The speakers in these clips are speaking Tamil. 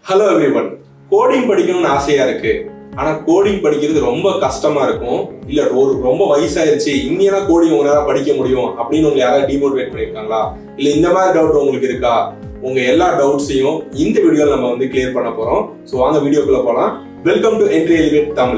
ஹலோ எவ்ரிவன் கோடிங் படிக்கணும்னு ஆசையா இருக்கு ஆனா கோடிங் படிக்கிறது ரொம்ப கஷ்டமா இருக்கும் இல்ல ஒரு ரொம்ப வயசாயிருச்சு இன்னியா கோடிங் உங்களால படிக்க முடியும் அப்படின்னு உங்களை யாராவது டிமோட்டிவேட் பண்ணிருக்காங்களா இல்ல இந்த மாதிரி டவுட் உங்களுக்கு இருக்கா உங்க எல்லா டவுட்ஸையும் இந்த வீடியோல நம்ம வந்து கிளியர் பண்ண போறோம் ஸோ வாங்க வீடியோக்குள்ள போலாம் welcome to Entri Elevate Tamil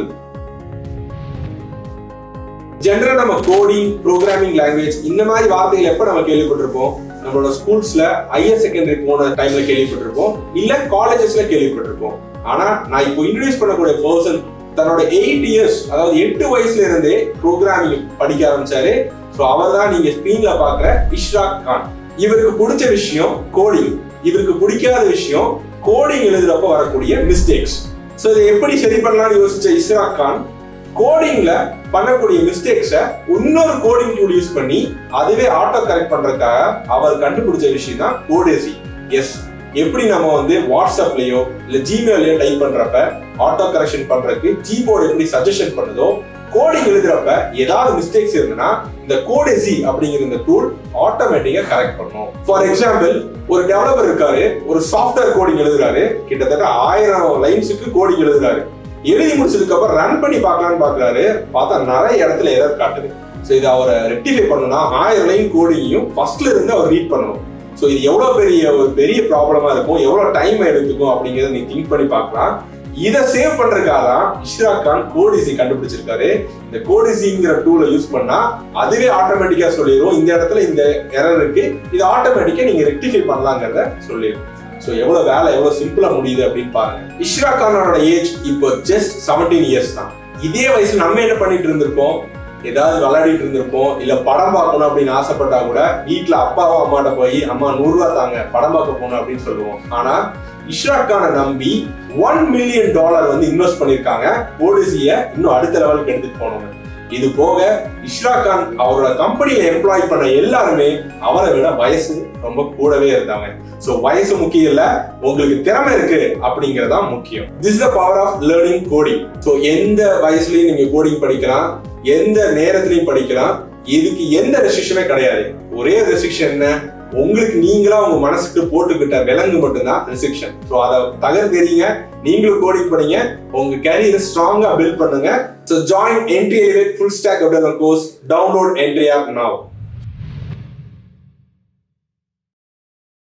ஜென்ரலா நம்ம கோடிங் ப்ரோக்ராமிங் லாங்குவேஜ் இந்த மாதிரி வார்த்தைகள் எப்ப நம்ம கேள்விப்பட்டிருப்போம் நம்மளோட ஸ்கூல்ஸ்ல ஹையர் செகண்டரி போன டைம்ல கேள்விப்பட்டிருப்போம் இல்ல காலேஜஸ்ல கேள்விப்பட்டிருப்போம் ஆனா நான் இப்போ இன்ட்ரடியூஸ் பண்ணக்கூடிய பர்சன் தன்னோட எயிட் இயர்ஸ் அதாவது எட்டு வயசுல இருந்தே ப்ரோக்ராமிங் படிக்க ஆரம்பிச்சாரு ஸோ அவர் தான் நீங்க ஸ்கிரீன்ல பாக்குற இஷ்ராக் கான் இவருக்கு பிடிச்ச விஷயம் கோடிங் இவருக்கு பிடிக்காத விஷயம் கோடிங் எழுதுறப்ப வரக்கூடிய மிஸ்டேக்ஸ் ஸோ இதை எப்படி சரி பண்ணலாம்னு யோசிச்ச இஷ்ராக் கான் கோடிங்ல பண்ணக்கூடிய மிஸ்டேக்ஸை இன்னொரு கோடிங் டூல் யூஸ் பண்ணி அதுவே ஆட்டோ கரெக்ட் பண்றதுக்காக அவர் கண்டுபிடிச்ச விஷயம் தான் கோடேசி எஸ் எப்படி நம்ம வந்து வாட்ஸ்அப்லயோ இல்ல ஜிமெயிலையோ டைப் பண்றப்ப ஆட்டோ கரெக்ஷன் பண்றதுக்கு ஜிபோர்டு எப்படி சஜஷன் பண்ணுதோ கோடிங் எழுதுறப்ப ஏதாவது மிஸ்டேக்ஸ் இருந்ததுன்னா இந்த கோடேசி அப்படிங்கிற இந்த டூல் ஆட்டோமேட்டிக்கா கரெக்ட் பண்ணும் ஃபார் எக்ஸாம்பிள் ஒரு டெவலப்பர் இருக்காரு ஒரு சாஃப்ட்வேர் கோடிங் எழுதுறாரு கிட்டத்தட்ட ஆயிரம் லைன்ஸுக்கு கோடிங் எழுதுறாரு எழுதி முடிச்சதுக்கு அப்புறம் ரன் பண்ணி பார்க்கலாம்னு பாக்குறாரு பார்த்தா நிறைய இடத்துல எரர் காட்டுது ஸோ இதை அவரை ரெக்டிஃபை பண்ணணும்னா ஆயிரம் லைன் கோடிங்கையும் ஃபர்ஸ்ட்ல இருந்து அவர் ரீட் பண்ணணும் ஸோ இது எவ்வளோ பெரிய ஒரு பெரிய ப்ராப்ளமா இருக்கும் எவ்வளோ டைம் எடுத்துக்கும் அப்படிங்கிறத நீ திங்க் பண்ணி பார்க்கலாம் இதை சேவ் பண்றதுக்காக தான் இஷ்ராக் கான் கோடிசி கண்டுபிடிச்சிருக்காரு இந்த கோடிசிங்கிற டூலை யூஸ் பண்ணா அதுவே ஆட்டோமேட்டிக்கா சொல்லிடும் இந்த இடத்துல இந்த எரர் இருக்கு இது ஆட்டோமேட்டிக்கா நீங்க ரெக்டிஃபை பண்ணலாங்கிறத சொல்லிடும் ஸோ எவ்வளோ வேலை எவ்வளோ சிம்பிளா முடியுது அப்படின்னு பாருங்க இஷ்ரா கானோட ஏஜ் இப்போ ஜஸ்ட் செவன்டீன் இயர்ஸ் தான் இதே வயசுல நம்ம என்ன பண்ணிட்டு இருந்திருப்போம் ஏதாவது விளையாடிட்டு இருந்திருப்போம் இல்ல படம் பார்க்கணும் அப்படின்னு ஆசைப்பட்டா கூட வீட்டுல அப்பாவும் அம்மாட்ட போய் அம்மா நூறு ரூபா தாங்க படம் பார்க்க போகணும் அப்படின்னு சொல்லுவோம் ஆனா இஷ்ராக் கானை நம்பி ஒன் மில்லியன் டாலர் வந்து இன்வெஸ்ட் பண்ணிருக்காங்க போலிசிய இன்னும் அடுத்த லெவலுக்கு எடுத்துட்டு போனோம் இது போக இஷ்ராக் கான் அவரோட கம்பெனியில எம்ப்ளாய் பண்ண எல்லாருமே அவரை விட வயசு ரொம்ப கூடவே இருந்தாங்க சோ வயசு முக்கியம் இல்ல உங்களுக்கு திறமை இருக்கு அப்படிங்கறதா முக்கியம் this the power of learning coding so எந்த வயசுலயும் நீங்க கோடிங் படிக்கலாம் எந்த நேரத்திலையும் படிக்கலாம் இதுக்கு எந்த ரெஸ்ட்ரிக்ஷனே கிடையாது ஒரே ரெஸ்ட்ரிக்ஷன் என்ன உங்களுக்கு நீங்களா உங்க மனசுக்கு போட்டுக்கிட்ட விலங்கு மட்டும்தான் ரெஸ்ட்ரிக்ஷன் ஸோ அதை தகர்த்தெறீங்க நீங்களும் கோடிங் பண்ணீங்க உங்க கேரியரை ஸ்ட்ராங்கா பில்ட் பண்ணுங்க so join Entri Elevate full stack அப்படின்ற கோர்ஸ் டவுன்லோட் என்ட்ரி ஆப் நாவ்